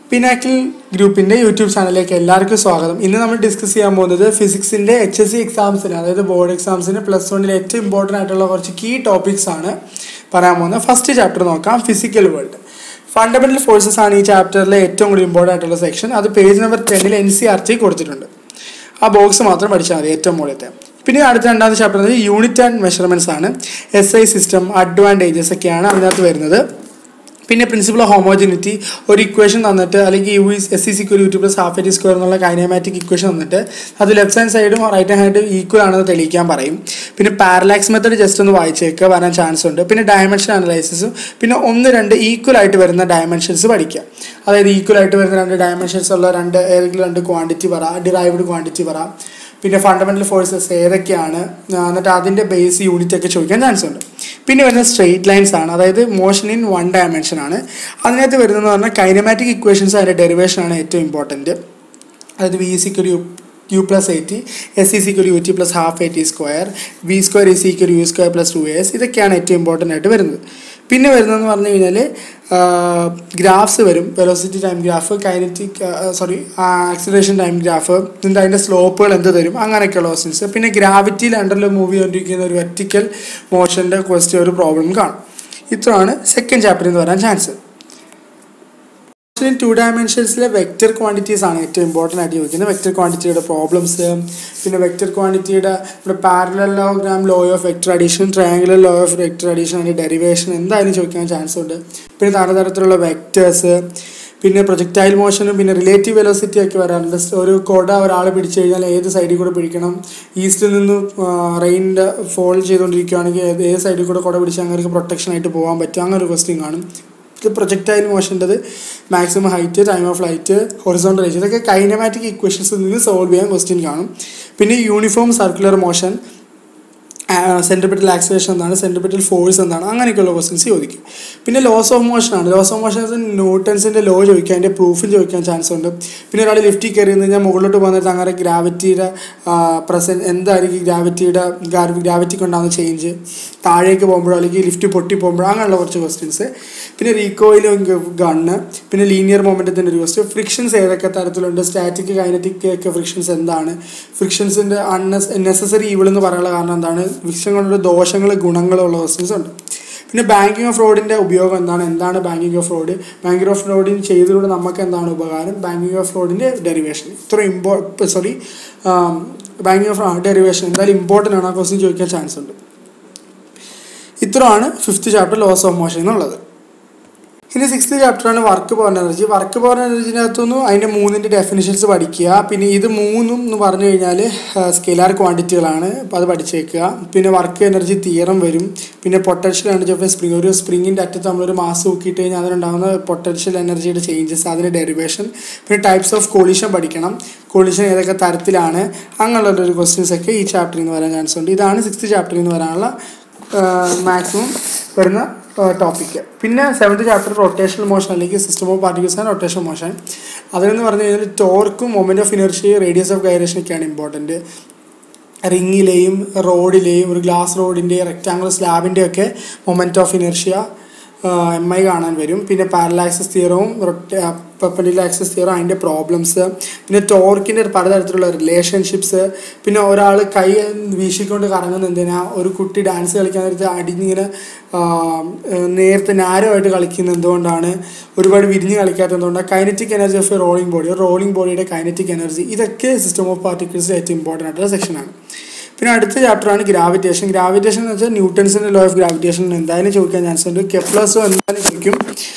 pinnacle ഗ്രൂപ്പിൻ്റെ YouTube ചാനലിലേക്ക് എല്ലാവർക്കും സ്വാഗതം ഇന്ന് നമ്മൾ ഡിസ്കസ് ചെയ്യാൻ പോകുന്നത് ഫിസിക്സിൻ്റെ എച്ച് എസ് സി എക്സാംസിന് അതായത് ബോർഡ് എക്സാംസിന് പ്ലസ് വണ്ണിൽ ഏറ്റവും ഇമ്പോർട്ടൻ്റ് ആയിട്ടുള്ള കുറച്ച് കീ ടോപ്പിക്സ് ആണ് പറയാൻ പോകുന്നത് ഫസ്റ്റ് ചാപ്റ്റർ നോക്കാം ഫിസിക്കൽ വേൾഡ് ഫണ്ടമെന്റൽ ഫോഴ്സസ് ആണ് ഈ ചാപ്റ്ററിലെ ഏറ്റവും കൂടുതൽ ഇമ്പോർട്ടൻ്റ് ആയിട്ടുള്ള സെക്ഷൻ അത് പേജ് നമ്പർ ടെന്നിൽ എൻ സി ആർ ടി കൊടുത്തിട്ടുണ്ട് ആ ബോക്സ് മാത്രം പഠിച്ചാൽ മതി ഏറ്റവും മുകളിലത്തെ പിന്നെ അടുത്ത രണ്ടാമത്തെ ചാപ്റ്റർ യൂണിറ്റ് ആൻഡ് മെഷർമെൻറ്റ്സ് ആണ് എസ് ഐ സിസ്റ്റം അഡ്വാൻറ്റേജസ് ഒക്കെയാണ് അതിനകത്ത് വരുന്നത് പിന്നെ പ്രിൻസിപ്പൾ ഓഫ് ഹോമോജിനിറ്റി ഒരു ഇക്വേഷൻ തന്നിട്ട് അല്ലെങ്കിൽ യു എസ് എസ് സി സിക്ക് ഒരു u t plus half a t square എന്നുള്ള കൈനമാറ്റിക് ഇക്വേഷൻ തന്നിട്ട് അത് ലെഫ്റ്റ് ഹാൻഡ് സൈഡും റൈറ്റ് ഹാൻഡ് സൈഡും ഈക്വൽ ആണെന്ന് തെളിയിക്കാൻ പറയും പിന്നെ പാരലാക്സ് മെത്തഡ് ജസ്റ്റ് ഒന്ന് വായിച്ചേക്കുക വരാൻ ചാൻസ് ഉണ്ട് പിന്നെ ഡയമെൻഷൻ അനലൈസിസും പിന്നെ ഒന്ന് രണ്ട് ഈക്വൽ ആയിട്ട് വരുന്ന ഡയമെൻഷൻസ് പഠിക്കുക അതായത് ഈക്വൽ ആയിട്ട് വരുന്ന രണ്ട് ഡയമെൻഷൻസ് ഉള്ള രണ്ട് ഏതെങ്കിലും രണ്ട് ക്വാണ്ടിറ്റി പറ ഡിറൈവ്ഡ് ക്വാണ്ടിറ്റി പറ പിന്നെ ഫണ്ടമെന്റൽ ഫോഴ്സസ് ഏതൊക്കെയാണ് ആ, എന്നിട്ട് അതിൻ്റെ ബേസ് യൂണിറ്റ് ഒക്കെ ചോദിക്കാൻ ചാൻസ് ഉണ്ട് പിന്നെ വരുന്നത് സ്ട്രെയിറ്റ് ലൈൻസ് ആണ് അതായത് മോഷൻ ഇൻ വൺ ഡയമെൻഷൻ ആണ് അതിനകത്ത് വരുന്നതെന്ന് പറഞ്ഞാൽ കൈനമാറ്റിക് ഇക്വേഷൻസ് അതിൻ്റെ ഡെറിവേഷൻ ആണ് ഏറ്റവും ഇമ്പോർട്ടൻറ്റ് അതായത് വി സിക്ക് ഒരു U plus a t S C സിക്ക് ഒരു U T plus half a t square V square E സിക്ക് ഒരു U square plus two S ഇതൊക്കെയാണ് ഏറ്റവും ഇമ്പോർട്ടൻ്റ് ആയിട്ട് വരുന്നത് പിന്നെ വരുന്നതെന്ന് പറഞ്ഞു കഴിഞ്ഞാൽ ഗ്രാഫ്സ് വരും velocity time graph kinetic sorry acceleration time graph എന്നിട്ട് അതിൻ്റെ സ്ലോപ്പുകൾ എന്ത് തരും അങ്ങനെയൊക്കെയുള്ള ക്വസ്റ്റ്യൻസ് പിന്നെ ഗ്രാവിറ്റിയിൽ അണ്ടറിൽ മൂവ് ചെയ്തുകൊണ്ടിരിക്കുന്ന ഒരു വെർട്ടിക്കൽ മോഷൻ്റെ ക്വസ്റ്റ്യൻ ഒരു പ്രോബ്ലം കാണും ഇത്രയാണ് സെക്കൻഡ് ചാപ്റ്ററിൽ നിന്ന് വരാൻ ചാൻസ് ടു ഡയമെൻഷൻസിലെ വെക്റ്റർ ക്വാണ്ടിറ്റീസ് ആണ് ഏറ്റവും ഇമ്പോർട്ടൻ്റ് ആയിട്ട് ചോദിക്കുന്നത് വെക്റ്റർ ക്വാണ്ടിറ്റിയുടെ പ്രോബ്ലംസ് പിന്നെ വെക്റ്റർ ക്വാണ്ടിറ്റിയുടെ ഇവിടെ parallelogram law of vector addition triangular law of vector addition അതിൻ്റെ ഡെറിവേഷൻ എന്തായാലും ചോദിക്കാൻ ചാൻസ് ഉണ്ട് പിന്നെ പലതരത്തിലുള്ള വെക്റ്റേഴ്സ് പിന്നെ പ്രൊജക്റ്റൈൽ മോഷനും പിന്നെ റിലേറ്റീവ് വെലോസിറ്റി ഒക്കെ വരാറുണ്ട് ഒരു കൊട ഒരാൾ പിടിച്ചു കഴിഞ്ഞാൽ ഏത് സൈഡിൽ കൂടെ പിടിക്കണം ഈസ്റ്റിൽ നിന്ന് റെയിൻ്റെ ഫോൾ ചെയ്തുകൊണ്ടിരിക്കുകയാണെങ്കിൽ ഏത് ഏത് സൈഡിൽ കൂടെ കുട പിടിച്ച് അങ്ങനെ പ്രൊട്ടക്ഷൻ ആയിട്ട് പോകാൻ പറ്റും അങ്ങനെ ഒരു ക്വസ്റ്റ്യൻ കാണും ഇത് പ്രൊജക്റ്റൈൽ മോഷൻ്റെത് maximum height time of flight horizontal range ഇതൊക്കെ കൈനമാറ്റിക് ഇക്വേഷൻസിൽ നിന്ന് സോൾവ് ചെയ്യാൻ ക്വസ്റ്റ്യൻ കാണും പിന്നെ uniform circular motion centripetal acceleration എന്താണ് സെൻട്രിപിറ്റൽ ഫോഴ്സ് എന്താണ് അങ്ങനെയൊക്കെയുള്ള ക്വസ്റ്റ്യൻസ് ചോദിക്കും പിന്നെ ലോസ് ഓഫ് മോഷൻ ആണ് ലോസ് ഓഫ് മോഷൻ ന്യൂട്ടൺസിൻ്റെ ലോ ചോദിക്കാൻ അതിൻ്റെ പ്രൂഫും ചോദിക്കാൻ ചാൻസ് ഉണ്ട് പിന്നെ ഒരാൾ ലിഫ്റ്റിൽ കയറി നിന്ന് കഴിഞ്ഞാൽ മുകളിലോട്ട് പോകുന്നിട്ട് അങ്ങനെ ഗ്രാവിറ്റിയുടെ പ്രസൻറ്റ് എന്തായിരിക്കും ഗ്രാവിറ്റിയുടെ ഗ്രാവിറ്റിക്ക് ഉണ്ടാകുന്ന ചേഞ്ച് താഴേക്ക് പോകുമ്പോഴോ അല്ലെങ്കിൽ ലിഫ്റ്റ് പൊട്ടി പോകുമ്പോഴോ അങ്ങനെയുള്ള കുറച്ച് ക്വസ്റ്റ്യൻസ് പിന്നെ റീകോയിലും ഗണ്ണ് പിന്നെ ലീനിയർ മൊമെൻറ്റത്തിൻ്റെ ഒരു ക്വസ്റ്റ്യൻ ഫ്രിക്ഷൻസ് ഏതൊക്കെ തരത്തിലുണ്ട് സ്റ്റാറ്റിക് കൈനറ്റിക് ഒക്കെ ഫ്രിക്ഷൻസ് എന്താണ് ഫ്രിക്ഷൻസിൻ്റെ അൺനെസ് നെസസറി ഈവിൾ എന്ന് പറയാനുള്ള കാരണം എന്താണ് ഫ്രിക്ഷൻ കൊണ്ടുള്ള ദോഷങ്ങൾ ഗുണങ്ങളുള്ള ക്വസ്റ്റ്യൻസ് ഉണ്ട് പിന്നെ ബാങ്കിങ് ഓഫ് ഫ്രോഡിൻ്റെ ഉപയോഗം എന്താണ് എന്താണ് banking of road banking of ഫ്രോഡിന് ചെയ്തതിലൂടെ നമുക്ക് എന്താണ് ഉപകാരം ബാങ്കിങ് ഓഫ് ഫ്രോഡിൻ്റെ ഡെറിവേഷൻ ഇത്ര ഇമ്പോ സോറി ബാങ്കിങ് ഓഫ് ഡെറിവേഷൻ എന്തായാലും ഇമ്പോർട്ടൻ്റ് ആണ് ആ ക്വസ്റ്റ്യൻ ചോദിക്കാൻ ചാൻസ് ഉണ്ട് ഇത്രയാണ് fifth chapter laws of motion എന്നുള്ളത് ഇനി സിക്സ്ത് ചാപ്റ്ററാണ് work power energy work power എനർജിനകത്തുനിന്ന് അതിൻ്റെ മൂന്നിൻ്റെ ഡെഫിനിഷൻസ് പഠിക്കുക പിന്നെ ഇത് മൂന്നും എന്ന് പറഞ്ഞു കഴിഞ്ഞാൽ സ്കെലാർ ക്വാണ്ടിറ്റികളാണ് അപ്പോൾ അത് പഠിച്ചേക്കുക പിന്നെ വർക്ക് എനർജി തിയറം വരും പിന്നെ potential energy of a spring ഒരു സ്പ്രിങ്ങിൻ്റെ അറ്റത്ത് നമ്മളൊരു മാസ് നോക്കിയിട്ട് കഴിഞ്ഞാൽ അതിനുണ്ടാകുന്ന പൊട്ടൻഷ്യൽ എനർജിയുടെ ചേഞ്ചസ് അതിൻ്റെ ഡെറിവേഷൻ പിന്നെ ടൈപ്സ് ഓഫ് കൊളിഷൻ പഠിക്കണം കൊളിഷൻ ഏതൊക്കെ തരത്തിലാണ് അങ്ങനെയുള്ള ഒരു ക്വസ്റ്റ്യൻസ് ഒക്കെ ഈ ചാപ്റ്ററിൽ നിന്ന് വരാൻ ചാൻസ് ഉണ്ട് ഇതാണ് സിക്സ്ത് ചാപ്റ്ററിൽ നിന്ന് വരാനുള്ള മാക്സിമം വരുന്ന ടോപ്പിക്ക് പിന്നെ സെവൻത്ത് ചാപ്റ്റർ റൊട്ടേഷണൽ മോഷൻ അല്ലെങ്കിൽ system of particles and rotation motion അതിലെന്ന് പറഞ്ഞു കഴിഞ്ഞാൽ ടോർക്കും moment of inertia radius of ഗൈറേഷനൊക്കെയാണ് ഇമ്പോർട്ടൻറ്റ് റിങ്ങിലെയും റോഡിലെയും ഒരു ഗ്ലാസ് റോഡിൻ്റെ റെക്റ്റാങ്കുലർ സ്ലാബിൻ്റെ ഒക്കെ moment of inertia M I കാണാൻ വരും പിന്നെ പാരലാക്സസ് തിയറവും പെപ്പൻഡിക്കുലർ ആക്സസ് തിയറും അതിൻ്റെ പ്രോബ്ലംസ് പിന്നെ ടോർക്കിൻ്റെ പലതരത്തിലുള്ള റിലേഷൻഷിപ്സ് പിന്നെ ഒരാൾ കൈ വീശിക്കൊണ്ട് കറങ്ങുന്ന എന്തിനാ ഒരു കുട്ടി ഡാൻസ് കളിക്കാൻ നേരത്ത് അടിഞ്ഞിങ്ങനെ നേരത്തെ നാരമായിട്ട് കളിക്കുന്ന എന്തുകൊണ്ടാണ് ഒരുപാട് വിരിഞ്ഞ് കളിക്കാത്ത എന്തുകൊണ്ടാണ് kinetic energy of a rolling body rolling ബോഡിയുടെ കൈനറ്റിക് എനർജി ഇതൊക്കെ സിസ്റ്റം ഓഫ് പാർട്ടിക്കിൾസ് ഏറ്റവും ഇമ്പോർട്ടൻ്റ് ആയിട്ടുള്ള സെക്ഷനാണ് പിന്നെ അടുത്ത ചാപ്റ്ററാണ് ഗ്രാവിറ്റേഷൻ ഗ്രാവിറ്റേഷൻ എന്ന് വെച്ചാൽ ന്യൂട്ടൺസിൻ്റെ ലോ ഓഫ് ഗ്രാവിറ്റേഷൻ എന്തായാലും ചോദിക്കാൻ ചാൻസ് ഉണ്ട് കെപ്ലസോ എന്തായാലും ചോദിക്കും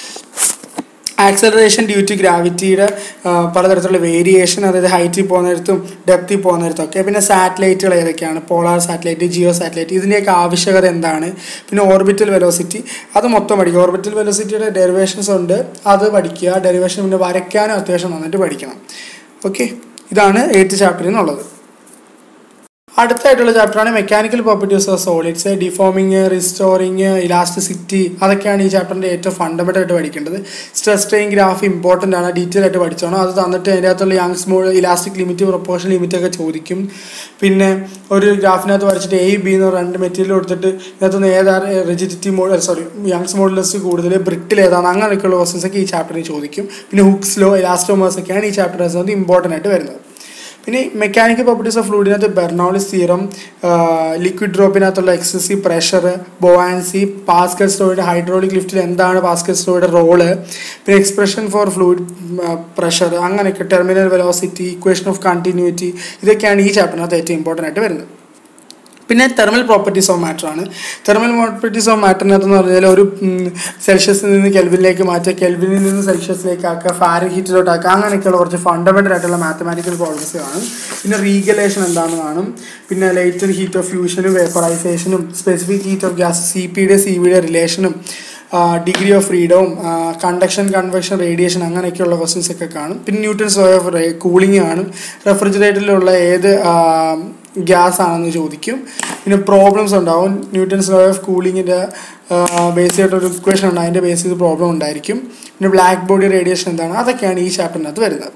ആക്സലറേഷൻ ഡ്യൂ ടു ഗ്രാവിറ്റിയുടെ പലതരത്തിലുള്ള വേരിയേഷൻ അതായത് ഹൈറ്റിൽ പോകുന്നിടത്തും ഡെപ്തിൽ പോകുന്നിടത്തും ഒക്കെ പിന്നെ സാറ്റലൈറ്റുകൾ ഏതൊക്കെയാണ് പോളാർ സാറ്റലൈറ്റ് ജിയോ സാറ്റലൈറ്റ് ഇതിൻ്റെയൊക്കെ ആവശ്യകത എന്താണ് പിന്നെ ഓർബിറ്റൽ വെലോസിറ്റി അത് മൊത്തം പഠിക്കുക ഓർബിറ്റൽ വെലോസിറ്റിയുടെ ഡെറിവേഷൻസ് ഉണ്ട് അത് പഠിക്കുക ഡെറിവേഷൻ പിന്നെ വരയ്ക്കാനും അത്യാവശ്യം നന്നായിട്ട് പഠിക്കണം ഓക്കെ ഇതാണ് എയ്ത്ത് ചാപ്റ്ററിൽ നിന്നുള്ളത് അടുത്തായിട്ടുള്ള ചാപ്റ്ററാണ് mechanical properties of solids deforming restoring elasticity അതൊക്കെയാണ് ഈ ചാപ്റ്ററിൻ്റെ ഏറ്റവും ഫണ്ടമെൻ്റൽ ആയിട്ട് പഠിക്കേണ്ടത് സ്ട്രെസ് സ്ട്രെയിൻ ഗ്രാഫ് ഇമ്പോർട്ടൻ്റ് ആണ് ഡീറ്റെയിൽ ആയിട്ട് പഠിച്ചോണം അത് തന്നിട്ട് അതിൻ്റെ അകത്തുള്ള യങ്സ് മോൾ ഇലാസ്റ്റിക് ലിമിറ്റ് പ്രൊപ്പോർഷൻ ലിമിറ്റ് ഒക്കെ ചോദിക്കും പിന്നെ ഒരു ഗ്രാഫിനകത്ത് വരച്ചിട്ട് എ ബി എന്ന് രണ്ട് മെറ്റീരിയൽ കൊടുത്തിട്ട് ഇതിനകത്തുനിന്ന് ഏതാണ് റിജിഡിറ്റി മോഡ് സോറി യങ്സ് മോഡലസ് കൂടുതൽ ബ്രിട്ടിൽ ഏതാണ് അങ്ങനെയൊക്കെയുള്ള ക്വസ്റ്റൻസ് ഒക്കെ ഈ ചാപ്റ്ററിൽ ചോദിക്കും പിന്നെ ഹുക്സ് ലോ ഇലാസ്റ്റോമേഴ്സ് ഒക്കെയാണ് ഈ ചാപ്റ്ററിനകത്ത് ഇമ്പോർട്ടൻ്റ് ആയിട്ട് വരുന്നത് പിന്നെ മെക്കാനിക്കൽ പ്രോപ്പർട്ടീസ് ഓഫ് ഫ്ലൂയിഡിനകത്ത് ബെർണോളിസ് തീറം ലിക്വിഡ് ഡ്രോപ്പിനകത്തുള്ള എക്സസീവ് പ്രഷർ ബോവാൻസി പാസ്കൽ സ്റ്റോയുടെ ഹൈഡ്രോളിക് ലിഫ്റ്റിൽ എന്താണ് പാസ്കൽ സ്റ്റോയുടെ റോള് പിന്നെ എക്സ്പ്രഷൻ ഫോർ ഫ്ലൂയിഡ് പ്രഷർ അങ്ങനെയൊക്കെ terminal velocity equation of continuity ഇതൊക്കെയാണ് ഈ ചാപ്റ്ററിനകത്ത് ഏറ്റവും ഇമ്പോർട്ടൻ്റ് ആയിട്ട് വരുന്നത് പിന്നെ തെർമൽ പ്രോപ്പർട്ടീസ് ഓഫ് മാറ്റർ ആണ് തെർമൽ പ്രോപ്പർട്ടീസ് ഓഫ് മാറ്ററിനകത്ത് എന്ന് പറഞ്ഞാൽ ഒരു സെൽഷ്യസിൽ നിന്ന് കെൽവിനിലേക്ക് മാറ്റുക കെൽവിനിൽ നിന്ന് സെൽഷ്യസിലേക്ക് ആക്കുക ഫാരൻ ഹീറ്റിലോട്ട് ആക്കുക അങ്ങനെയൊക്കെയുള്ള കുറച്ച് ഫണ്ടമെൻ്റൽ ആയിട്ടുള്ള മാത്തമാറ്റിക്കൽ പ്രോബ്ലംസ് കാണും പിന്നെ റീഗലേഷൻ എന്താണെന്ന് കാണും പിന്നെ ലേറ്റർ ഹീറ്റ് ഓഫ് ഫ്യൂഷനും വേപ്പറൈസേഷനും specific heat of gas C പിയുടെ സി വിയുടെ റിലേഷനും ഡിഗ്രി ഓഫ് ഫ്രീഡവും കണ്ടക്ഷൻ കൺവെക്ഷൻ റേഡിയേഷൻ അങ്ങനെയൊക്കെയുള്ള ക്വസ്റ്റ്യൻസ് ഒക്കെ കാണും പിന്നെ ന്യൂട്ടൺസ് ലോ ഓഫ് കൂളിംഗ് കാണും റെഫ്രിജറേറ്ററിലുള്ള ഏത് ഗ്യാസ് ആണെന്ന് ചോദിക്കും പിന്നെ പ്രോബ്ലംസ് ഉണ്ടാവും ന്യൂട്ടൺസ് ലോ ഓഫ് കൂളിങ്ങിൻ്റെ ബേസ് ചെയ്തിട്ടൊരു ഇക്വേഷൻ ഉണ്ട് അതിൻ്റെ ബേസ് ചെയ്ത് പ്രോബ്ലം ഉണ്ടായിരിക്കും പിന്നെ ബ്ലാക്ക് ബോഡി റേഡിയേഷൻ എന്താണ് അതൊക്കെയാണ് ഈ ചാപ്റ്ററിനകത്ത് വരുന്നത്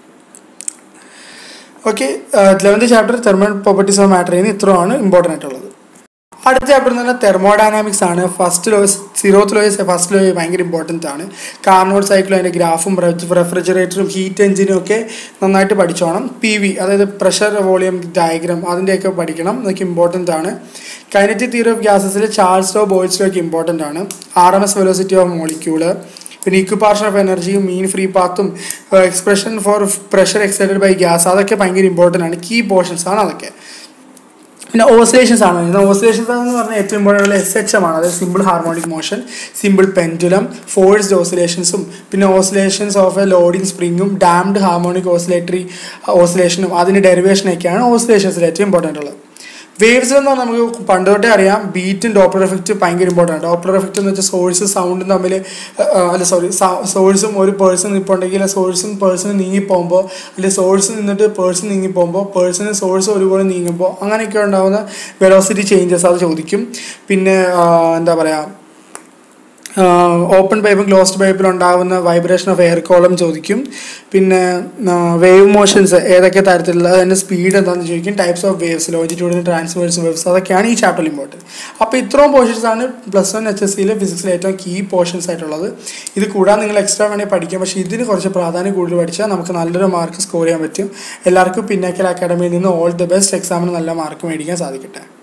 okay eleventh chapter thermal properties of മാറ്ററിൽ നിന്ന് ഇത്രയാണ് ഇമ്പോർട്ടൻ്റ് ആയിട്ടുള്ളത് അടുത്ത ചാപ്റ്റർ എന്ന് പറഞ്ഞാൽ തെർമോഡൈനാമിക്സ് ആണ് first law zeroth laws first law ഭയങ്കര ഇമ്പോർട്ടൻ്റ് ആണ് കാർണോട്ട് സൈക്കിളും അതിൻ്റെ ഗ്രാഫും റെഫ്രിജറേറ്ററും ഹീറ്റ് എഞ്ചിനും ഒക്കെ നന്നായിട്ട് പഠിച്ചോണം പി വി അതായത് പ്രഷർ വോളിയം ഡയഗ്രാം അതിൻ്റെയൊക്കെ പഠിക്കണം അതൊക്കെ ഇമ്പോർട്ടൻ്റ് ആണ് കൈനറ്റിക് തിയറി ഓഫ് ഗ്യാസസിൽ ചാൾസ് ലോ ബോയ്സ് ലോ ഒക്കെ ഇമ്പോർട്ടൻ്റ് ആണ് R M S velocity of molecule പിന്നെ ഇക്വിപാർഷൻ ഓഫ് എനർജിയും മീൻ ഫ്രീ പാത്തും expression for pressure excited by gas അതൊക്കെ ഭയങ്കര ഇമ്പോർട്ടൻ്റ് ആണ് കീ പോർഷൻസ് ആണ് അതൊക്കെ പിന്നെ ഓസിലേഷൻസ് ആണ് വരുന്നത് ഓസിലേഷൻസ് എന്ന് പറഞ്ഞാൽ ഏറ്റവും ഇമ്പോർട്ടൻ്റ് എസ് എച്ച് എം ആണ് അതായത് simple harmonic motion simple pendulum forced ഓസിലേഷൻസും പിന്നെ ഓസിലേഷൻസ് ഓഫ് എ ലോഡിംഗ് സ്പ്രിങ്ങും ഡാംഡ് ഹാർമോണിക് ഓസിലേറ്ററി ഓസിലേഷനും അതിൻ്റെ ഡെറിവേഷനൊക്കെയാണ് ഓസിലേഷൻസിൽ ഏറ്റവും ഇമ്പോർട്ടൻ്റ് ഉള്ളത് വേവ്സ് എന്ന് പറഞ്ഞാൽ നമുക്ക് പണ്ട് തൊട്ടേ അറിയാം ബീറ്റും ഡോപ്ലർ എഫക്റ്റ് ഭയങ്കര ഇമ്പോർട്ടൻ്റ് ഡോപ്ലർ എഫക്റ്റ് എന്ന് വെച്ചാൽ സോഴ്സ് സൗണ്ടും തമ്മിൽ അല്ല സോറി സോഴ്സും ഒരു പേഴ്സൺ നിൽപ്പുണ്ടെങ്കിൽ സോഴ്സും പേഴ്സണും നീങ്ങിപ്പോകുമ്പോൾ അല്ലെങ്കിൽ സോഴ്സ് നിന്നിട്ട് പേഴ്സൺ നീങ്ങിപ്പോകുമ്പോൾ പേഴ്സണ് സോഴ്സ് ഒരുപോലെ നീങ്ങുമ്പോൾ അങ്ങനെയൊക്കെ ഉണ്ടാകുന്ന വെലോസിറ്റി ചേഞ്ചസ് അത് ചോദിക്കും പിന്നെ എന്താ പറയുക ഓപ്പൺ പൈപ്പും ക്ലോസ്ഡ് പൈപ്പിൽ ഉണ്ടാകുന്ന വൈബ്രേഷൻ ഓഫ് എയർ കോളം ചോദിക്കും പിന്നെ വേവ് മോഷൻസ് ഏതൊക്കെ തരത്തിലുള്ള അതിൻ്റെ സ്പീഡ് എന്താണെന്ന് ചോദിക്കും ടൈപ്സ് ഓഫ് വേവ്സ് ലോജിറ്റ്യൂഡിന് ട്രാൻസ്വേഴ്സ് വേവ്സ് അതൊക്കെയാണ് ഈ ചാപ്റ്ററിൽ ഇമ്പോർട്ടൻറ്റ് അപ്പോൾ ഇത്രയും പോർഷൻസ് ആണ് പ്ലസ് വൺ എച്ച് എസ് സിയിലെ ഫിസിക്സിലെ ഏറ്റവും കീ പോർഷൻസ് ആയിട്ടുള്ളത് ഇത് കൂടാതെ നിങ്ങൾ എക്സ്ട്രാ വേണമെങ്കിൽ പഠിക്കാം പക്ഷേ ഇതിന് കുറച്ച് പ്രാധാന്യം കൂടുതൽ പഠിച്ചാൽ നമുക്ക് നല്ലൊരു മാർക്ക് സ്കോർ ചെയ്യാൻ പറ്റും എല്ലാവർക്കും പിന്നാക്കൽ അക്കാഡമിയിൽ നിന്ന് ഓൾ ദി ബെസ്റ്റ് എക്സാമിന് നല്ല മാർക്ക് മേടിക്കാൻ സാധിക്കട്ടെ